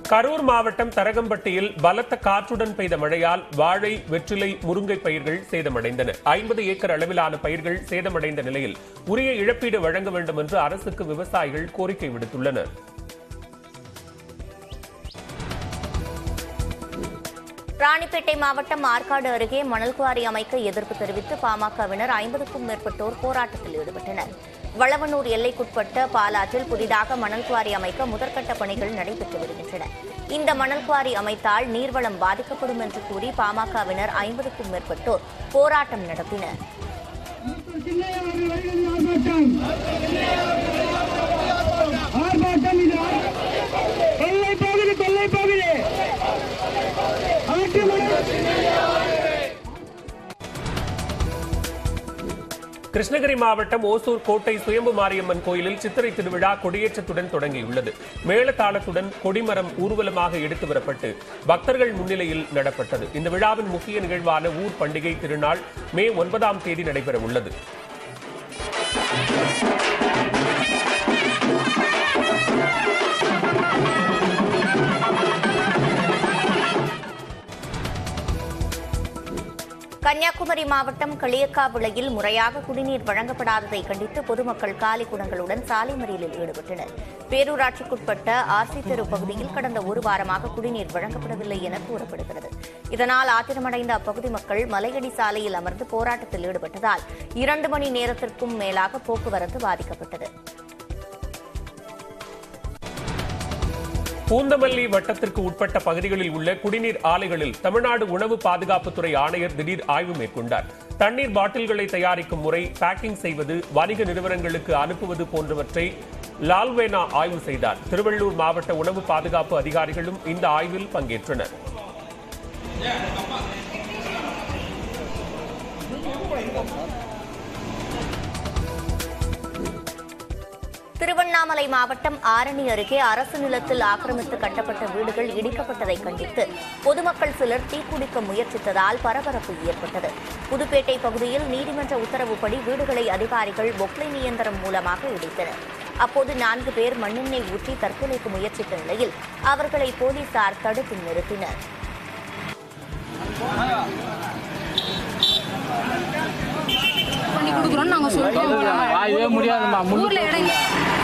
கரூர் மாவட்டம் தரகம்பட்டியில் பலத்த காற்றுடன் பெய்த மழையால் வாழை வெற்றிலை முருங்கை பயிர்கள் சேதமடைந்தன ஐம்பது ஏக்கர் அளவிலான பயிர்கள் சேதமடைந்த நிலையில் உரிய இழப்பீடு வழங்க வேண்டும் என்று அரசுக்கு விவசாயிகள் கோரிக்கை விடுத்துள்ளனர் ராணிப்பேட்டை மாவட்டம் ஆற்காடு அருகே மணல் குவாரி அமைக்க எதிர்ப்பு தெரிவித்து பாமகவினர் ஐம்பதுக்கும் மேற்பட்டோர் போராட்டத்தில் ஈடுபட்டனர் வளவனூர் எல்லைக்குட்பட்ட பாலாற்றில் புதிதாக மணல் குவாரி அமைக்க முதற்கட்ட பணிகள் நடைபெற்று வருகின்றன இந்த மணல் குவாரி அமைத்தால் நீர்வளம் பாதிக்கப்படும் என்று கூறி பாமகவினர் ஐம்பதுக்கும் மேற்பட்டோர் போராட்டம் நடத்தினர் ஆர்ப்பாட்டம் இது கொள்ளை போகுது கொள்ளை போகுது ஆட்டு கிருஷ்ணகிரி மாவட்டம் ஓசூர் கோட்டை சுயம்பு மாரியம்மன் கோயிலில் சித்திரை திருவிழா கொடியேற்றத்துடன் தொடங்கியுள்ளது மேளதாளத்துடன் கொடிமரம் ஊர்வலமாக எடுத்து வரப்பட்டு பக்தர்கள் முன்னிலையில் நடப்பட்டது இந்த விழாவின் முக்கிய நிகழ்வான ஊர் பண்டிகை திருநாள் மே ஒன்பதாம் தேதி நடைபெற உள்ளது கன்னியாகுமரி மாவட்டம் களியக்காவிளையில் முறையாக குடிநீர் வழங்கப்படாததை கண்டித்து பொதுமக்கள் காலி குடங்களுடன் சாலை மறியலில் ஈடுபட்டனர் பேரூராட்சிக்குட்பட்ட ஆர்சி தெரு பகுதியில் கடந்த ஒரு வாரமாக குடிநீர் வழங்கப்படவில்லை என கூறப்படுகிறது இதனால் ஆத்திரமடைந்த அப்பகுதி மக்கள் மலையடி சாலையில் அமர்ந்து போராட்டத்தில் ஈடுபட்டதால் இரண்டு மணி நேரத்திற்கும் மேலாக போக்குவரத்து பாதிக்கப்பட்டது பூந்தமல்லி வட்டத்திற்கு உட்பட்ட பகுதிகளில் உள்ள குடிநீர் ஆலைகளில் தமிழ்நாடு உணவு பாதுகாப்புத்துறை ஆணையர் திடீர் ஆய்வு மேற்கொண்டார் தண்ணீர் பாட்டில்களை தயாரிக்கும் முறை பேக்கிங் செய்வது வணிக நிறுவனங்களுக்கு அனுப்புவது போன்றவற்றை லால்வேனா ஆய்வு செய்தார் திருவள்ளூர் மாவட்ட உணவு பாதுகாப்பு அதிகாரிகளும் இந்த ஆய்வில் பங்கேற்றனர் திருவண்ணாமலை மாவட்டம் ஆரணி அருகே அரசு நிலத்தில் ஆக்கிரமித்து கட்டப்பட்ட வீடுகள் இடிக்கப்பட்டதை கண்டித்து பொதுமக்கள் சிலர் தீக்குளிக்க முயற்சித்ததால் பரபரப்பு ஏற்பட்டது புதுப்பேட்டை பகுதியில் நீதிமன்ற உத்தரவுப்படி வீடுகளை அதிகாரிகள் பொக்லைன் இயந்திரம் மூலமாக இடித்தனர் அப்போது நான்கு பேர் மண்ணெண்ணெய் ஊற்றி தற்கொலைக்கு முயற்சித்த நிலையில் அவர்களை போலீசார் தடுத்து நிறுத்தினர் பண்ணி கொடுக்குறோம்னு நாங்க சொல்லிட்டோம் வாயவே முடியாதும்மா ஊர்ல இடம் இல்ல.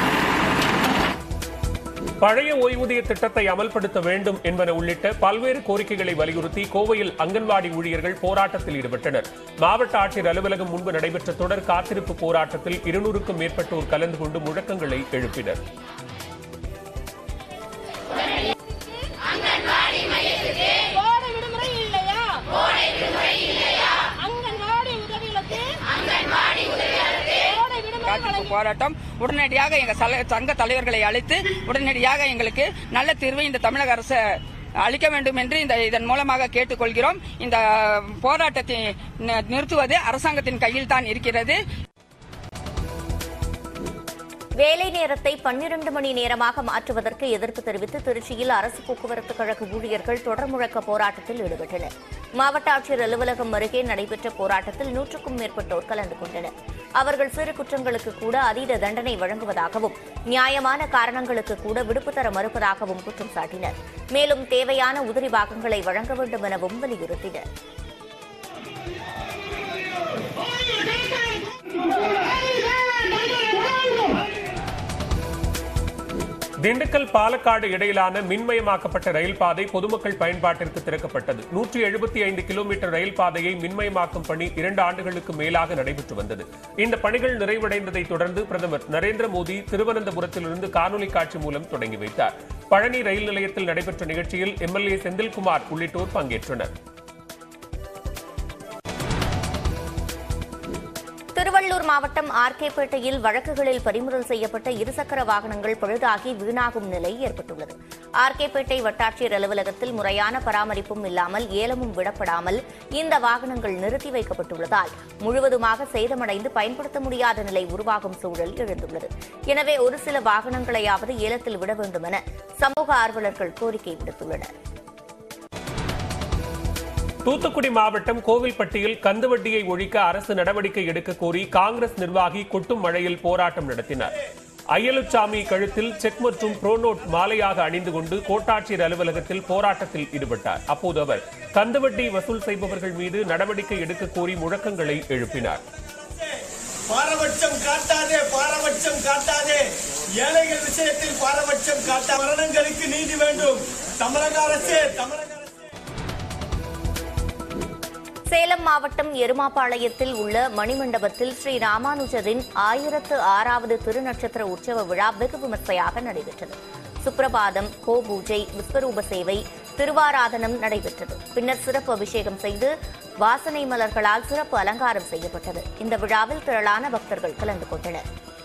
பழைய ஓய்வூதிய திட்டத்தை அமல்படுத்த வேண்டும் என்பன உள்ளிட்ட பல்வேறு கோரிக்கைகளை வலியுறுத்தி கோவையில் அங்கன்வாடி ஊழியர்கள் போராட்டத்தில் ஈடுபட்டனர் மாவட்ட ஆட்சியர் அலுவலகம் முன்பு நடைபெற்ற தொடர் காத்திருப்பு போராட்டத்தில் இருநூறுக்கும் மேற்பட்டோர் கலந்து கொண்டு முழக்கங்களை எழுப்பினர் கோடை விடுமுறை இல்லையா கோடை விடுமுறை இல்லையா அங்கன்வாடி உதவிகளுக்கு அங்கன்வாடி உதவிகளுக்கு கோடை விடுமுறை காத்திருப்பு போராட்டம் உடனடியாக எங்க சல- சங்க தலைவர்களை அழைத்து உடனடியாக எங்களுக்கு நல்ல தீர்வை இந்த தமிழக அரசு அளிக்க வேண்டும் என்று இந்த இதன் மூலமாக கேட்டுக்கொள்கிறோம் இந்த போராட்டத்தை நி- நிறுத்துவது அரசாங்கத்தின் கையில் தான் இருக்கிறது வேலை நேரத்தை பன்னிரண்டு மணி நேரமாக மாற்றுவதற்கு எதிர்ப்பு தெரிவித்து திருச்சியில் அரசு போக்குவரத்து கழக ஊழியர்கள் தொடர் முழக்க போராட்டத்தில் ஈடுபட்டனர் மாவட்ட ஆட்சியர் அலுவலகம் அருகே நடைபெற்ற போராட்டத்தில் நூற்றுக்கும் மேற்பட்டோர் கலந்து கொண்டனர் அவர்கள் சிறு குற்றங்களுக்கு கூட அதீத தண்டனை வழங்குவதாகவும் நியாயமான காரணங்களுக்கு கூட விடுப்பு தர மறுப்பதாகவும் குற்றம் சாட்டினர் மேலும் தேவையான உதிரி பாகங்களை வழங்க வேண்டும் எனவும் வலியுறுத்தினர் திண்டுக்கல் பாலக்காடு இடையிலான மின்மயமாக்கப்பட்ட ரயில் பாதை பொதுமக்கள் பயன்பாட்டிற்கு திறக்கப்பட்டது நூற்றி எழுபத்தி ஐந்து கிலோமீட்டர் ரயில் பாதையை மின்மயமாக்கும் பணி இரண்டு ஆண்டுகளுக்கு மேலாக நடைபெற்று வந்தது இந்த பணிகள் நிறைவடைந்ததை தொடர்ந்து பிரதமர் நரேந்திர மோடி திருவனந்தபுரத்திலிருந்து காணொலி காட்சி மூலம் தொடங்கி வைத்தார் பழனி ரயில் நிலையத்தில் நடைபெற்ற நிகழ்ச்சியில் எம்எல்ஏ செந்தில்குமார் உள்ளிட்டோர் பங்கேற்றனர் திருவள்ளூர் மாவட்டம் ஆர்கேபேட்டையில் வழக்குகளில் பறிமுதல் செய்யப்பட்ட இருசக்கர வாகனங்கள் பழுதாகி வீணாகும் நிலை ஏற்பட்டுள்ளது ஆர்கேபேட்டை வட்டாட்சியர் அலுவலகத்தில் முறையான பராமரிப்பும் இல்லாமல் ஏலமும் விடப்படாமல் இந்த வாகனங்கள் நிறுத்தி வைக்கப்பட்டுள்ளதால் முழுவதுமாக சேதமடைந்து பயன்படுத்த முடியாத நிலை உருவாகும் சூழல் எழுந்துள்ளது எனவே ஒரு சில வாகனங்களையாவது ஏலத்தில் விட வேண்டும் என சமூக ஆர்வலர்கள் கோரிக்கை விடுத்துள்ளனர் தூத்துக்குடி மாவட்டம் கோவில்பட்டியில் கந்துவட்டியை ஒழிக்க அரசு நடவடிக்கை எடுக்க கோரி காங்கிரஸ் நிர்வாகி கொட்டும் மழையில் போராட்டம் நடத்தினார் அய்யலுச்சாமி கழுத்தில் செக் மற்றும் புரோனோட் மாலையாக அணிந்து கொண்டு கோட்டாட்சியர் அலுவலகத்தில் போராட்டத்தில் ஈடுபட்டார் அப்போது அவர் கந்துவட்டி வசூல் செய்பவர்கள் மீது நடவடிக்கை எடுக்க கோரி முழக்கங்களை எழுப்பினார் பாரபட்சம் காட்டாதே பாரபட்சம் காட்டாதே ஏழைகள் விஷயத்தில் பாரபட்சம் காட்டா மரணங்களுக்கு நீதி வேண்டும் தமிழக அரசே தமிழக அரசே சேலம் மாவட்டம் எருமாபாளையத்தில் உள்ள மணிமண்டபத்தில் ஸ்ரீ ராமானுஜரின் ஆயிரத்து ஆறாவது திருநட்சத்திர உற்சவ விழா வெகு விமர்சையாக நடைபெற்றது சுப்பிரபாதம் கோ பூஜை விஸ்வரூப சேவை திருவாராதனம் நடைபெற்றது பின்னர் சிறப்பு அபிஷேகம் செய்து வாசனை மலர்களால் சிறப்பு அலங்காரம் செய்யப்பட்டது இந்த விழாவில் திரளான பக்தர்கள் கலந்து கொண்டனர்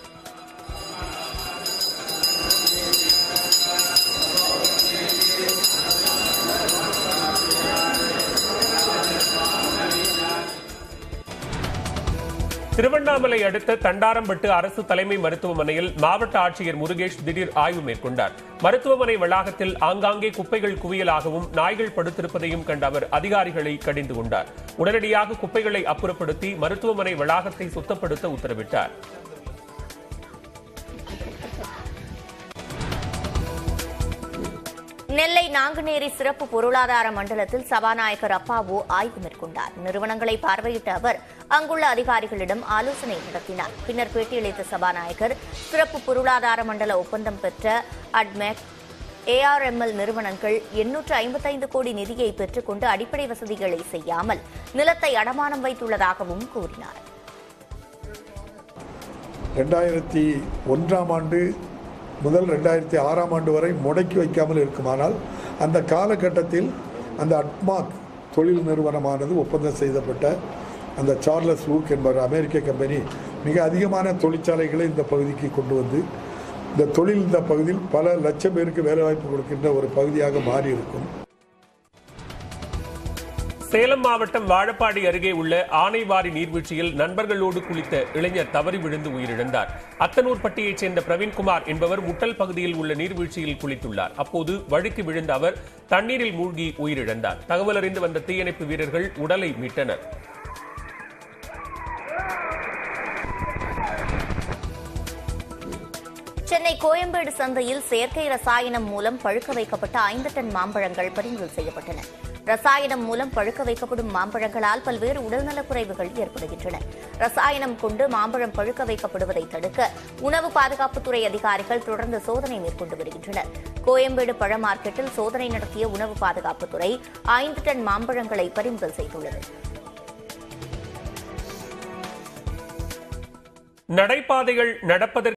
திருவண்ணாமலை அடுத்த தண்டாரம்பட்டு அரசு தலைமை மருத்துவமனையில் மாவட்ட ஆட்சியர் முருகேஷ் திடீர் ஆய்வு மேற்கொண்டார் மருத்துவமனை வளாகத்தில் ஆங்காங்கே குப்பைகள் குவியலாகவும் நாய்கள் படுத்திருப்பதையும் கண்ட அவர் அதிகாரிகளை கடிந்து கொண்டார் உடனடியாக குப்பைகளை அப்புறப்படுத்தி மருத்துவமனை வளாகத்தை சுத்தப்படுத்த உத்தரவிட்டார் நெல்லை நாங்குநேரி சிறப்பு பொருளாதார மண்டலத்தில் சபாநாயகர் அப்பாவு ஆய்வு மேற்கொண்டார் நிறுவனங்களை பார்வையிட்ட அவர் அங்குள்ள அதிகாரிகளிடம் ஆலோசனை நடத்தினார் பின்னர் பேட்டியளித்த சபாநாயகர் சிறப்பு பொருளாதார மண்டல ஒப்பந்தம் பெற்ற அட்மெக் ஏஆர்எம்எல் நிறுவனங்கள் எண்ணூற்று ஐம்பத்தைந்து கோடி நிதியை பெற்றுக்கொண்டு அடிப்படை வசதிகளை செய்யாமல் நிலத்தை அடமானம் வைத்துள்ளதாகவும் கூறினார் ரெண்டாயிரத்தி ஒன்றாம் ஆண்டு முதல் ரெண்டாயிரத்தி ஆறாம் ஆண்டு வரை முடக்கி வைக்காமல் இருக்குமானால் அந்த காலகட்டத்தில் அந்த அட்மாக் தொழில் நிறுவனமானது ஒப்பந்தம் செய்யப்பட்ட அந்த சார்லஸ் லூக் என்பவர் அமெரிக்க கம்பெனி மிக அதிகமான தொழிற்சாலைகளை இந்த பகுதிக்கு கொண்டு வந்து இந்த தொழில் இந்த பகுதியில் பல லட்சம் பேருக்கு வேலைவாய்ப்பு கொடுக்கின்ற ஒரு பகுதியாக மாறி இருக்கும் சேலம் மாவட்டம் வாழப்பாடி அருகே உள்ள ஆனைவாரி நீர்வீழ்ச்சியில் நண்பர்களோடு குளித்த இளைஞர் தவறி விழுந்து உயிரிழந்தார் அத்தனூர்பட்டியைச் சேர்ந்த பிரவீன்குமார் என்பவர் முட்டல் பகுதியில் உள்ள நீர்வீழ்ச்சியில் குளித்துள்ளார் அப்போது வழுக்கி விழுந்த அவர் தண்ணீரில் மூழ்கி உயிரிழந்தார் தகவல் அறிந்து வந்த தீயணைப்பு வீரர்கள் உடலை மீட்டனர் சென்னை கோயம்பேடு சந்தையில் செயற்கை ரசாயனம் மூலம் பழுக்க வைக்கப்பட்ட ஐந்து டன் மாம்பழங்கள் பறிமுதல் செய்யப்பட்டன ரசாயனம் மூலம் பழுக்க வைக்கப்படும் மாம்பழங்களால் பல்வேறு உடல்நலக் குறைவுகள் ஏற்படுகின்றன ரசாயனம் கொண்டு மாம்பழம் பழுக்க வைக்கப்படுவதை தடுக்க உணவு பாதுகாப்புத்துறை அதிகாரிகள் தொடர்ந்து சோதனை மேற்கொண்டு வருகின்றனர் கோயம்பேடு பழ மார்க்கெட்டில் சோதனை நடத்திய உணவு பாதுகாப்புத்துறை ஐந்து டன் மாம்பழங்களை பறிமுதல் செய்துள்ளது நடைபாதைகள் நடப்பதற்கு